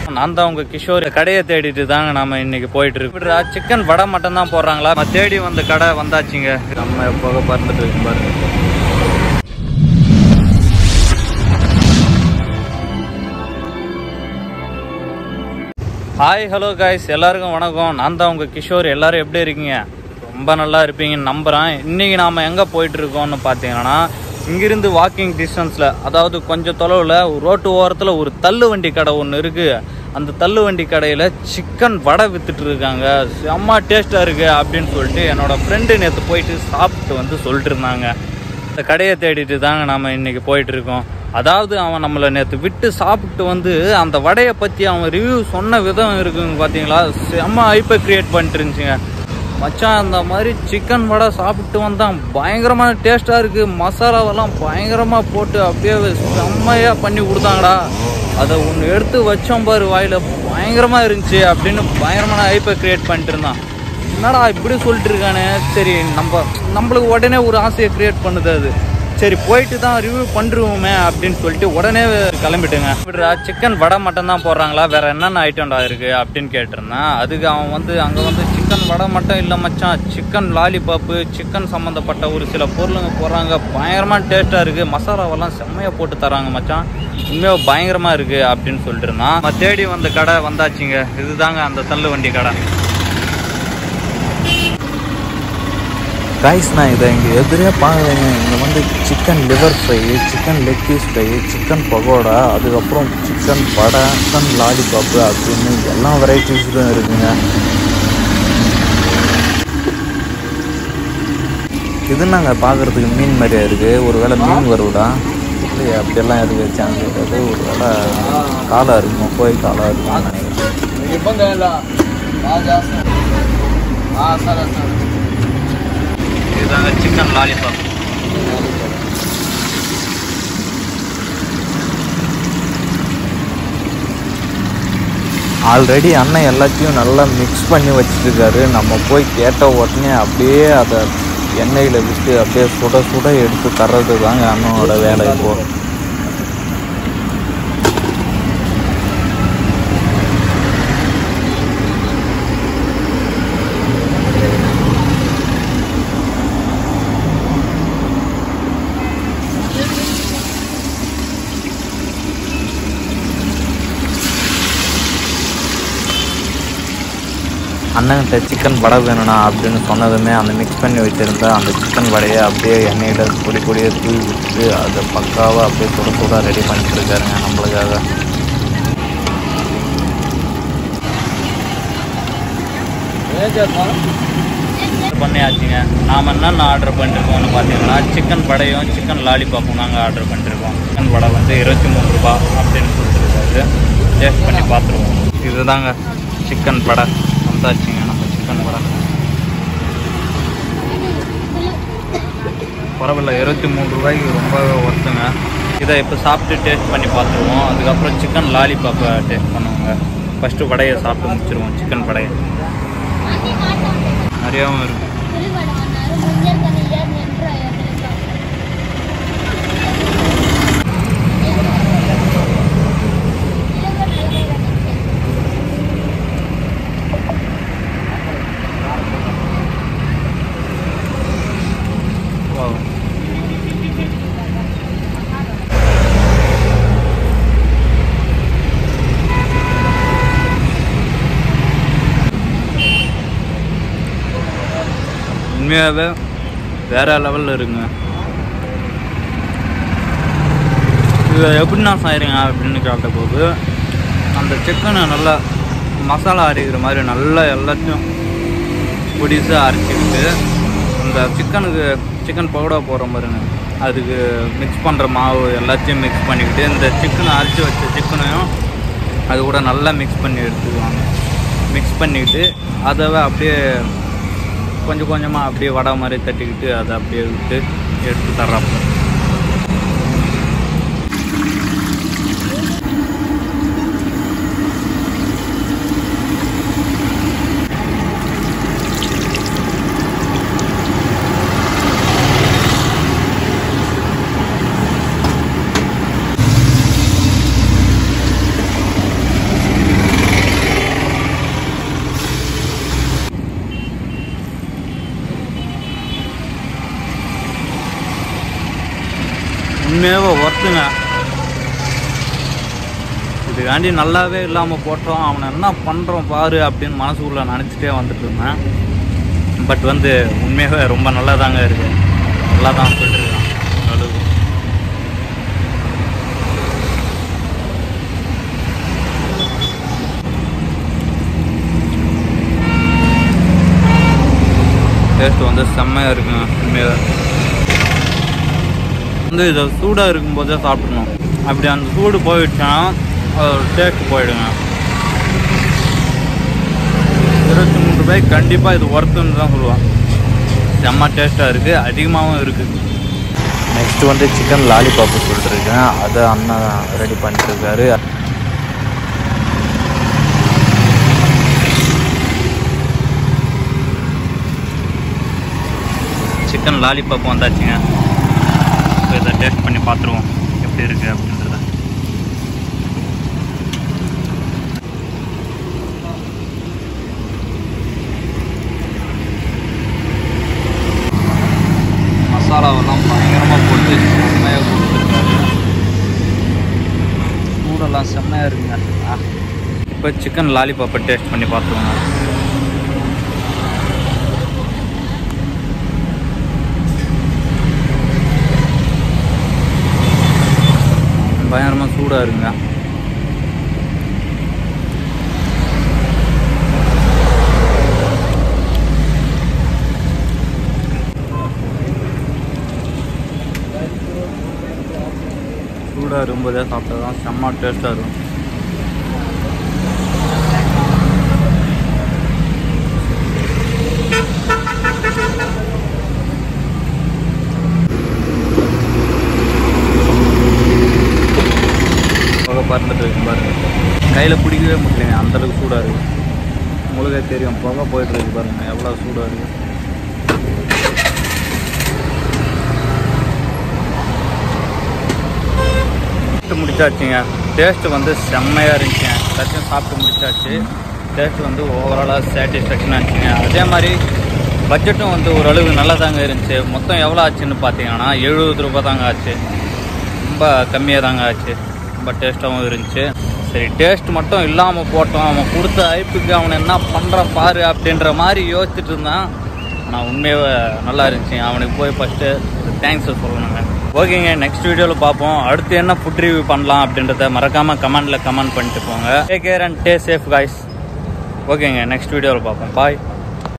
நான் தான் உங்க கிஷோர் கடையை தேடிட்டு தாங்க நாம இன்னைக்கு போயிட்டு இருக்கோம் சிக்கன் வடை மட்டும் தான் போடுறாங்களா நம்ம தேடி வந்த கடை வந்தாச்சுங்க நம்ம புகை பறந்துட்டு இருக்கு பாருங்க ஹாய் ஹலோ காய்ஸ் எல்லாருக்கும் வணக்கம் நான் தான் உங்கள் கிஷோர் எல்லாரும் எப்படி இருக்கீங்க ரொம்ப நல்லா இருப்பீங்கன்னு நம்புகிறேன் இன்றைக்கி நாம் எங்கே போயிட்டு இருக்கோம்னு பார்த்தீங்கன்னா இங்கிருந்து வாக்கிங் டிஸ்டன்ஸில் அதாவது கொஞ்சம் தொலைவில் ரோட்டு ஓரத்தில் ஒரு தள்ளு வண்டி கடை ஒன்று இருக்குது அந்த தள்ளு வண்டி கடையில் சிக்கன் வடை வித்துட்டு இருக்காங்க செம்ம டேஸ்ட்டாக இருக்குது அப்படின்னு சொல்லிட்டு என்னோட ஃப்ரெண்டு நேற்று போயிட்டு சாப்பிட்டு வந்து சொல்லிட்டு இருந்தாங்க இந்த கடையை தேடிட்டு தாங்க நாம இன்னைக்கு போயிட்டு இருக்கோம் அதாவது அவன் நம்மளை நேற்று விட்டு சாப்பிட்டு வந்து அந்த வடையை பற்றி அவன் ரிவ்யூ சொன்ன விதம் இருக்குங்க பார்த்தீங்களா செம்ம ஐப்பை கிரியேட் பண்ணிட்டு இருந்துச்சுங்க மச்சான் அந்த மாதிரி சிக்கன் வடை சாப்பிட்டு வந்தான் பயங்கரமான டேஸ்ட்டாக இருக்குது மசாலாவெல்லாம் பயங்கரமாக போட்டு அப்படியே செம்மையாக பண்ணி கொடுத்தாங்கடா அதை ஒன்று எடுத்து வச்சோம் பாரு வாயில் பயங்கரமாக இருந்துச்சு அப்படின்னு பயங்கரமான ஐப்பை கிரியேட் பண்ணிட்டு இருந்தான் என்னடா இப்படி சொல்லிட்டு இருக்கானே சரி நம்ம நம்மளுக்கு உடனே ஒரு ஆசையை கிரியேட் பண்ணுது அது சரி போயிட்டு தான் ரிவ்யூ பண்ணிருவோமே அப்படின்னு சொல்லிட்டு உடனே கிளம்பிட்டுங்க இப்படிடா சிக்கன் வடை மட்டும் தான் போடுறாங்களா வேற என்னென்ன ஐட்டம்டா இருக்கு அப்படின்னு கேட்டிருந்தேன் அதுக்கு அவன் வந்து அங்கே வந்து சிக்கன் வடை மட்டும் இல்லை மச்சான் சிக்கன் லாலிபாப்பு சிக்கன் சம்மந்தப்பட்ட ஒரு சில பொருளுங்க போடுறாங்க பயங்கரமாக டேஸ்ட்டாக இருக்குது மசாலாவெல்லாம் செம்மையாக போட்டு தராங்க மச்சான் உண்மையாக பயங்கரமாக இருக்குது அப்படின்னு சொல்லிட்டு இருந்தான் நம்ம தேடி வந்த கடை வந்தாச்சுங்க இதுதாங்க அந்த தள்ளு வண்டி கடை காய்ஸ் நான் இதை இங்கே எதிரே பார்க்குறேங்க இங்கே வந்து chicken liver fry chicken leg piece fry chicken pakoda அதுக்கப்புறம் சிக்கன் வடை சிக்கன் லாலிபாப்பு அப்படின்னு எல்லா வெரைட்டிஸும் இருக்குங்க இது நாங்கள் பார்க்குறதுக்கு மீன் மாதிரியா இருக்குது ஒரு வேளை மீன் வருவிடா இல்லையே அப்படியெல்லாம் இருக்கு சான்ஸ் இருக்காது ஒரு வேளை காலாக இருக்கும் கோயில் காலாக இருக்கும்னு நினைக்கிறேன் இதுதாங்க சிக்கன் லாலிபாப் ஆல்ரெடி அண்ணன் எல்லாத்தையும் நல்லா மிக்ஸ் பண்ணி வச்சிருக்காரு நம்ம போய் கேட்ட உடனே அப்படியே அதை எண்ணெயில் விட்டு அப்படியே சுட சுட எடுத்து தர்றது தாங்க அண்ணனோட வேலை இப்போ அண்ணன்கிட்ட சிக்கன் வடை வேணும்ண்ணா அப்படின்னு சொன்னதுமே அந்த மிக்ஸ் பண்ணி வச்சுருந்த அந்த சிக்கன் வடையை அப்படியே எண்ணெயில் பொடி பொடியை தூவி விட்டு அதை பக்காவாக அப்படியே சுட சுட ரெடி பண்ணிட்டு இருக்காருங்க நம்மளுக்காக பண்ணியாச்சுங்க நாம் என்னென்ன ஆர்டர் பண்ணிருக்கோம்னு பார்த்தீங்கன்னா சிக்கன் வடையும் சிக்கன் லாலிபாப்பும் நாங்கள் ஆர்டர் பண்ணிருக்கோம் சிக்கன் வடை வந்து இருபத்தி மூணு ரூபா அப்படின்னு சொல்லிட்டு டேஸ்ட் பண்ணி பார்த்துருவோம் இதுதாங்க சிக்கன் வடை வந்தாச்சுங்க நம்ம சிக்கன் வடை பரவாயில்ல இருபத்தி மூணு ரூபாய்க்கு ரொம்ப ஒர்த்துங்க இதை இப்போ சாப்பிட்டு டேஸ்ட் பண்ணி பார்த்துருவோம் அதுக்கப்புறம் சிக்கன் லாலிபாப்பை டேஸ்ட் பண்ணுவோங்க ஃபஸ்ட்டு வடையை சாப்பிட்டு முடிச்சிருவோம் சிக்கன் வடையை நிறையாவும் இருக்கு Wow. உண்மையாகவே வேற லெவலில் இருக்குங்க இது எப்படி நான் செய்கிறீங்க அப்படின்னு கேட்டபோது அந்த சிக்கனை நல்லா மசாலா அரைக்கிற மாதிரி நல்லா எல்லாத்தையும் பொடிசாக அரைச்சிக்கிட்டு அந்த சிக்கனுக்கு சிக்கன் பவுடா போடுற மாதிரிங்க அதுக்கு மிக்ஸ் பண்ணுற மாவு எல்லாத்தையும் மிக்ஸ் பண்ணிக்கிட்டு இந்த சிக்கனை அரைச்சி வச்ச சிக்கனையும் அது கூட நல்லா மிக்ஸ் பண்ணி எடுத்துக்குவாங்க மிக்ஸ் பண்ணிக்கிட்டு அதை அப்படியே கொஞ்சம் கொஞ்சமாக அப்படியே வடை மாதிரி தட்டிக்கிட்டு அதை அப்படியே விட்டு எடுத்து தர்றாப்போ உண்மையாவே ஒர்த்துங்க இதுக்காண்டி நல்லாவே இல்லாமல் போட்டோம் அவனை என்ன பண்ணுறோம் பாரு அப்படின்னு மனசுக்குள்ளே நினச்சிட்டே வந்துட்டு இருந்தேன் பட் வந்து உண்மையாகவே ரொம்ப நல்லா தாங்க இருக்கு நல்லா தான் போயிட்டு இருக்கான் அளவுக்கு டேஸ்ட் வந்து செம்மையாக இருக்குங்க உண்மையாக வந்து இதை சூடாக இருக்கும்போதே சாப்பிடணும் அப்படி அந்த சூடு போயிடுச்சுன்னா டேஸ்ட் போயிடுங்க இருபத்தி மூணு ரூபாய்க்கு கண்டிப்பாக இது ஒர்த்துன்னு தான் சொல்லுவான் செம்ம டேஸ்ட்டாக இருக்குது அதிகமாகவும் இருக்குது நெக்ஸ்ட் வந்து சிக்கன் லாலிபாப்பு சொல்லிட்டுருக்கேன் அதை அண்ணன் ரெடி பண்ணிட்டு இருக்காரு சிக்கன் லாலிபாப் வந்தாச்சுங்க இப்போ இதை டேஸ்ட் பண்ணி பார்த்துருவோம் எப்படி இருக்குது அப்படின்றத மசாலாவெல்லாம் பயங்கரமாக போட்டு செம்மையாக கொடுத்துருக்காரு சூடெல்லாம் செம்மையாக இருக்குங்க ஆ. இப்போ சிக்கன் லாலிபாப்பை டேஸ்ட் பண்ணி பார்த்துருவோங்க பயங்கரமாக சூடாக இருக்குங்க சூடாக இருக்கும்போதே சாப்பிட்டா தான் செம்ம டேஸ்ட்டாக இருக்கும் புகை பறந்துட்டு இருக்கு பாருங்க கையில் பிடிக்கவே முடியலைங்க அந்தளவுக்கு சூடாக இருக்கு உங்களுக்கே தெரியும் புகை போயிட்டு இருக்கு பாருங்க எவ்வளோ சூடாக இருக்கு சாப்பிட்டு முடிச்சாச்சுங்க டேஸ்ட்டு வந்து செம்மையாக இருந்துச்சுங்க எல்லாத்தையும் சாப்பிட்டு முடிச்சாச்சு டேஸ்ட் வந்து ஓவராலாக சாட்டிஸ்ஃபேக்ஷனாக இருந்துச்சுங்க அதே மாதிரி பட்ஜெட்டும் வந்து ஓரளவு நல்லா தாங்க இருந்துச்சு மொத்தம் எவ்வளோ ஆச்சுன்னு பார்த்தீங்கன்னா எழுபது ரூபாய் தாங்க ஆச்சு ரொம்ப கம்மியாக தாங்க ஆச்சு ரொம்ப டேஸ்ட்டாகவும் இருந்துச்சு சரி டேஸ்ட் மட்டும் இல்லாமல் போட்டோம் அவன் கொடுத்த ஐப்புக்கு அவனை என்ன பண்ணுறான் பாரு அப்படின்ற மாதிரி யோசிச்சுட்டு இருந்தான் ஆனால் உண்மையாகவே நல்லா இருந்துச்சு அவனுக்கு போய் ஃபஸ்ட்டு தேங்க்ஸ் சொல்லணுங்க ஓகேங்க நெக்ஸ்ட் வீடியோவில் பார்ப்போம் அடுத்து என்ன ஃபுட் ரிவ்யூ பண்ணலாம் அப்படின்றத மறக்காமல் கமெண்டில் கமெண்ட் பண்ணிட்டு போங்க take care and stay safe guys ஓகேங்க நெக்ஸ்ட் வீடியோவில் பார்ப்போம் பாய்